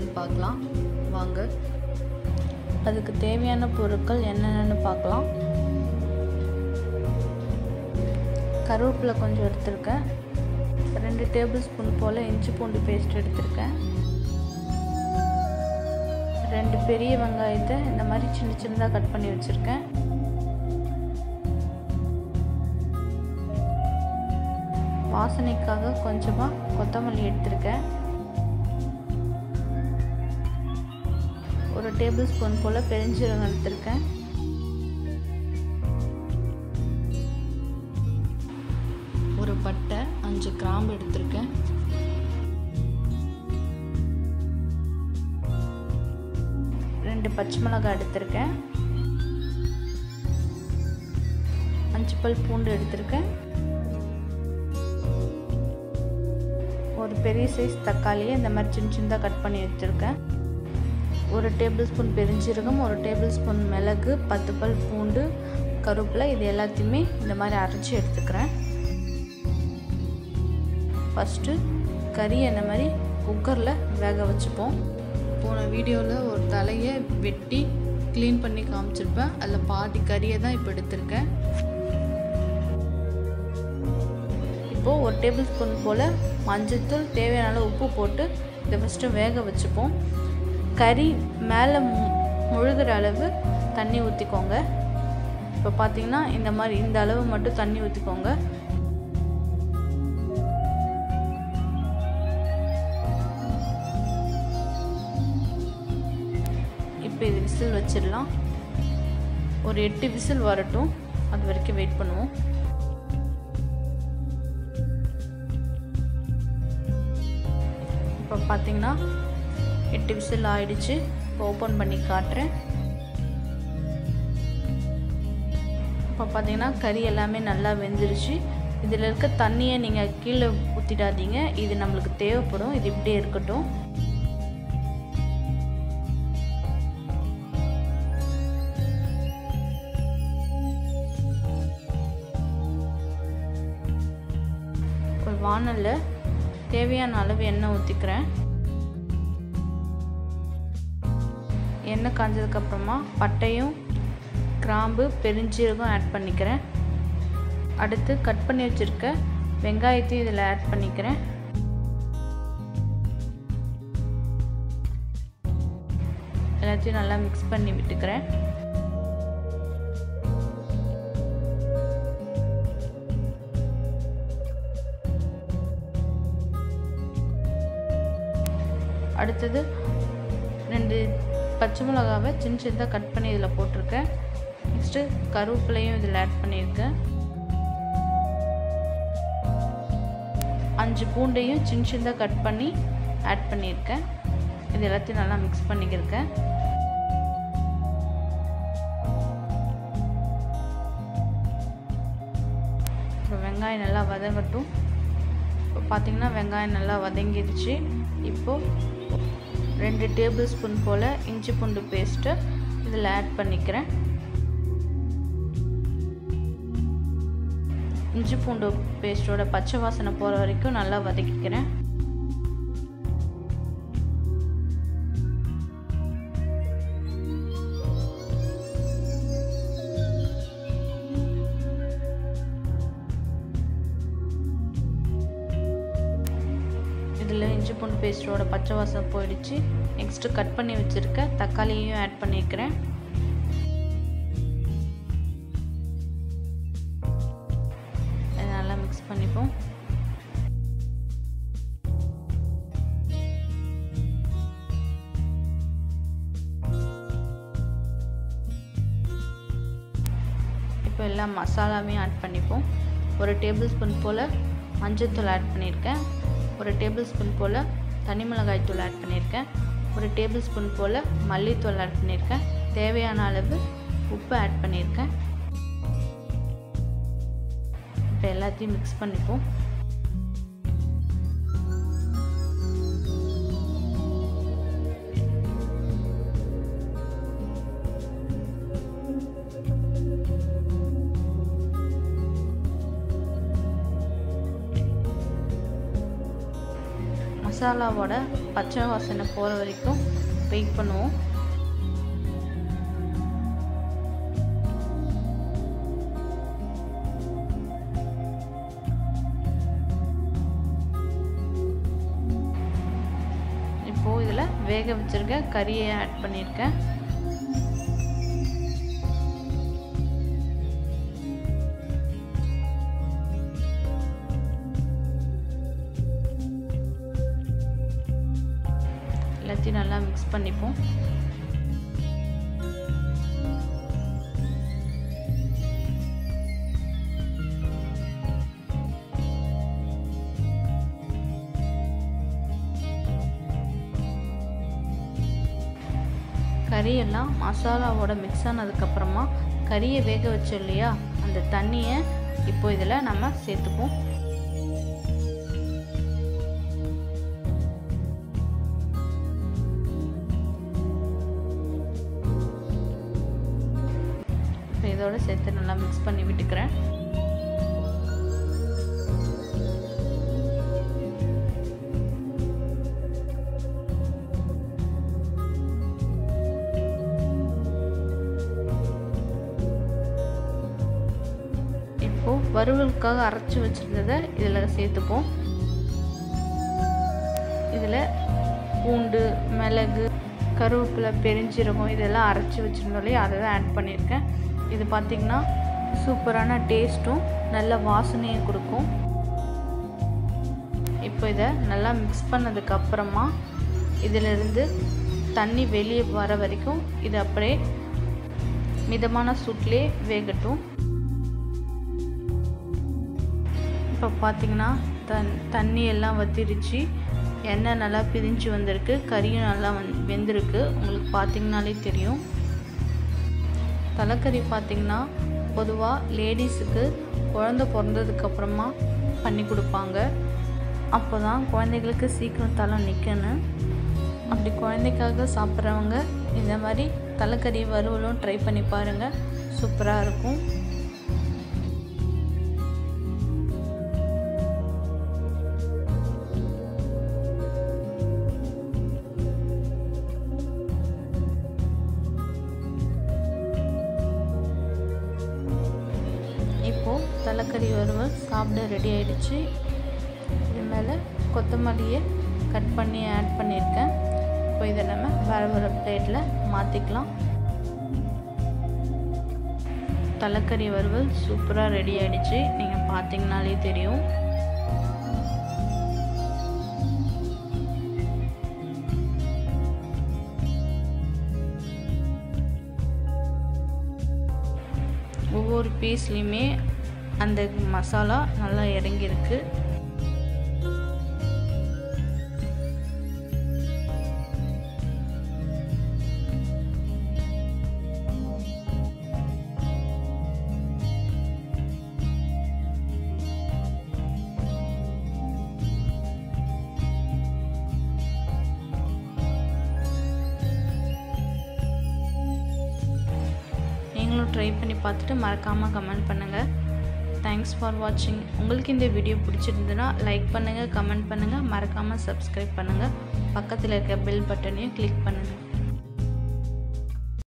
எப்படின்னு பார்க்கலாம் வாங்க அதுக்கு தேவையான பொருட்கள் என்னென்னு பார்க்கலாம் கருவேப்பிலை கொஞ்சம் எடுத்திருக்கேன் ரெண்டு டேபிள் ஸ்பூன் போல் இஞ்சி பூண்டு பேஸ்ட் எடுத்திருக்கேன் ரெண்டு பெரிய வெங்காயத்தை இந்த மாதிரி சின்ன சின்னதாக கட் பண்ணி வச்சுருக்கேன் வாசனைக்காக கொஞ்சமாக கொத்தமல்லி எடுத்திருக்கேன் ஒரு டேபிள் ஸ்பூன் போல் பெருஞ்சீரகம் எடுத்திருக்கேன் ஒரு பட்டை அஞ்சு கிராம்பு எடுத்திருக்கேன் ரெண்டு பச்சை மிளகாய் எடுத்திருக்கேன் அஞ்சு பல் பூண்டு எடுத்திருக்கேன் ஒரு பெரிய சைஸ் தக்காளியை இந்த மாதிரி சின்ன சின்னதாக கட் பண்ணி வச்சுருக்கேன் ஒரு டேபிள் ஸ்பூன் பெருஞ்சீரகம் ஒரு டேபிள் ஸ்பூன் மிளகு பத்து பல் பூண்டு கருவேப்பிலை இது எல்லாத்தையுமே இந்த மாதிரி அரைச்சி எடுத்துக்கிறேன் ஃபஸ்ட்டு கறி இந்த மாதிரி குக்கரில் வேக வச்சுப்போம் போன வீடியோவில் ஒரு தலையை வெட்டி க்ளீன் பண்ணி காமிச்சிருப்பேன் அதில் பாதி கறியை தான் இப்போ எடுத்திருக்கேன் இப்போது ஒரு டேபிள் ஸ்பூன் போல் மஞ்சள்தூள் தேவையான அளவு உப்பு போட்டு இதை ஃபஸ்ட்டு வேக வச்சுப்போம் கறி மேலே முழுகிற அளவு தண்ணி ஊற்றிக்கோங்க இப்போ பார்த்தீங்கன்னா இந்த மாதிரி இந்த அளவு மட்டும் தண்ணி ஊற்றிக்கோங்க இப்போ இது விசில் வச்சிடலாம் ஒரு எட்டு விசில் வரட்டும் அது வரைக்கும் வெயிட் பண்ணுவோம் இப்போ பார்த்தீங்கன்னா எட்டு விசில் ஆயிடுச்சு இப்போ ஓப்பன் பண்ணி காட்டுறேன் இப்போ பார்த்தீங்கன்னா கறி எல்லாமே நல்லா வெந்துருச்சு இதில் இருக்க தண்ணியை நீங்கள் கீழே ஊற்றிடாதீங்க இது நம்மளுக்கு தேவைப்படும் இது இப்படியே இருக்கட்டும் ஒரு வானலில் தேவையான அளவு எண்ணெய் ஊற்றிக்கிறேன் எண்ணெய் காஞ்சதுக்கப்புறமா பட்டையும் கிராம்பு பெருஞ்சீரகம் ஆட் பண்ணிக்கிறேன் அடுத்து கட் பண்ணி வச்சுருக்க வெங்காயத்தையும் இதில் ஆட் பண்ணிக்கிறேன் எல்லாத்தையும் நல்லா மிக்ஸ் பண்ணி விட்டுக்கிறேன் அடுத்தது ரெண்டு பச்சை மிளகாவை சின்ன சின்னதாக கட் பண்ணி இதில் போட்டிருக்கேன் நெக்ஸ்ட்டு கருவேப்பிலையும் இதில் ஆட் பண்ணியிருக்கேன் அஞ்சு பூண்டையும் சின்ன சின்னதாக கட் பண்ணி ஆட் பண்ணியிருக்கேன் இது எல்லாத்தையும் நல்லா மிக்ஸ் பண்ணிக்கிருக்கேன் இப்போ வெங்காயம் நல்லா வதங்கட்டும் இப்போ பார்த்தீங்கன்னா வெங்காயம் நல்லா வதங்கிடுச்சு இப்போது ரெண்டு டேபிள் ஸ்பூன் போல் இஞ்சி பூண்டு பேஸ்ட்டு இதில் ஆட் பண்ணிக்கிறேன் இஞ்சி பூண்டு பேஸ்ட்டோட பச்சை வாசனை போகிற வரைக்கும் நல்லா வதக்கிக்கிறேன் இதில் இஞ்சி பூண்டு பேஸ்ட்டோட பச்சை வாசனை போயிடுச்சு நெக்ஸ்ட்டு கட் பண்ணி வச்சுருக்க தக்காளியையும் ஆட் பண்ணியிருக்கிறேன் நல்லா மிக்ஸ் பண்ணிப்போம் இப்போ எல்லா மசாலாவையும் ஆட் பண்ணிப்போம் ஒரு டேபிள் ஸ்பூன் போல் மஞ்சள்தூள் ஆட் பண்ணியிருக்கேன் ஒரு டேபிள் ஸ்பூன் போல் தனி மிளகாய் தூள் ஆட் பண்ணியிருக்கேன் ஒரு டேபிள் ஸ்பூன் போல் மல்லித்தூள் ஆட் பண்ணியிருக்கேன் தேவையான அளவு உப்பு ஆட் பண்ணியிருக்கேன் இப்போ எல்லாத்தையும் மிக்ஸ் பண்ணிப்போம் மசாலாவோட பச்சை வாசனை போகிற வரைக்கும் வெயிட் பண்ணுவோம் இப்போது இதில் வேக வச்சுருக்க கறியை ஆட் பண்ணியிருக்கேன் எல்லாத்தையும் நல்லா மிக்ஸ் பண்ணிப்போம் கறியெல்லாம் மசாலாவோட மிக்ஸ் ஆனதுக்கப்புறமா கறியை வேக வச்சோம் இல்லையா அந்த தண்ணியை இப்போ இதில் நம்ம சேர்த்துப்போம் இப்போ இதோட சேர்த்து நல்லா மிக்ஸ் பண்ணி விட்டுக்கிறேன் இப்போது வறுவலுக்காக அரைச்சி வச்சுருந்ததை இதில் சேர்த்துப்போம் இதில் பூண்டு மிளகு கருவேப்பிலை பெருஞ்சீரகம் இதெல்லாம் அரைச்சி வச்சுருந்தோம்லையே அதை தான் ஆட் பண்ணியிருக்கேன் இது பார்த்திங்கன்னா சூப்பரான டேஸ்ட்டும் நல்ல வாசனையும் கொடுக்கும் இப்போ இதை நல்லா மிக்ஸ் பண்ணதுக்கப்புறமா இதிலிருந்து தண்ணி வெளியே வர வரைக்கும் இது அப்படியே மிதமான சூட்லேயே வேகட்டும் இப்போ பார்த்தீங்கன்னா தன் தண்ணி எல்லாம் வத்திருச்சு எண்ணெய் நல்லா பிரிஞ்சு வந்திருக்கு கறியும் நல்லா வந் வெந்திருக்கு உங்களுக்கு பார்த்தீங்கனாலே தெரியும் தலைக்கறி பார்த்திங்கன்னா பொதுவாக லேடிஸுக்கு குழந்த பிறந்ததுக்கப்புறமா பண்ணி கொடுப்பாங்க அப்போ தான் குழந்தைகளுக்கு சீக்கிரம் தலை நிற்கணும் அப்படி குழந்தைக்காக சாப்பிட்றவங்க இந்த மாதிரி தலைக்கறி வறுவலும் ட்ரை பண்ணி பாருங்கள் சூப்பராக இருக்கும் இப்போது தலைக்கறி வறுவல் சாப்பிட ரெடி ஆயிடுச்சு இது மேலே கொத்தமல்லியை கட் பண்ணி ஆட் பண்ணியிருக்கேன் இப்போ இதை நம்ம வேறு ஒரு பிளேட்டில் மாற்றிக்கலாம் தலைக்கறி வறுவல் சூப்பராக ரெடி ஆயிடுச்சு நீங்கள் பார்த்தீங்கனாலே தெரியும் ஒவ்வொரு பீஸ்லேயுமே அந்த மசாலா நல்லா இறங்கியிருக்கு நீங்களும் ட்ரை பண்ணி பார்த்துட்டு மறக்காமல் கமெண்ட் பண்ணுங்கள் தேங்க்ஸ் ஃபார் வாட்சிங் உங்களுக்கு இந்த வீடியோ பிடிச்சிருந்துன்னா லைக் பண்ணுங்கள் கமெண்ட் பண்ணுங்கள் மறக்காமல் சப்ஸ்கிரைப் பண்ணுங்கள் பக்கத்தில் இருக்க பெல் பட்டனையும் கிளிக் பண்ணுங்கள்